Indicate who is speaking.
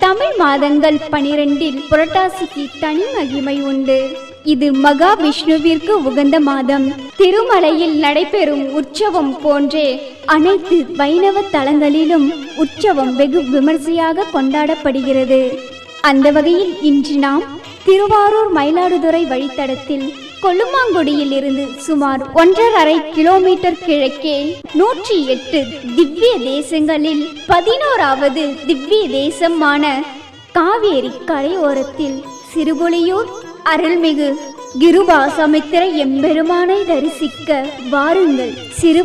Speaker 1: தமிழ் மாதங்கள் பனிரெண்டில் புரட்டாசிக்கு தனி மகிமை உண்டு இது மகா விஷ்ணுவிற்கு உகந்த மாதம் திருமலையில் நடைபெறும் உற்சவம் போன்றே அனைத்து வைணவ தலங்களிலும் உற்சவம் வெகு விமர்சையாக கொண்டாடப்படுகிறது அந்த வகையில் இன்று நாம் திருவாரூர் மயிலாடுதுறை வழித்தடத்தில் கொல்லுமாங்குடியில் இருந்து சுமார் ஒன்றரை கிலோமீட்டர் கிழக்கே நூற்றி எட்டு திவ்ய தேசங்களில் பதினோராவது திவ்ய தேசமான காவேரி கரையோரத்தில் சிறுபுலியூர் அருள்மிகு கிருபாசமித்திர எம்பெருமானை தரிசிக்க வாருங்கள் சிறு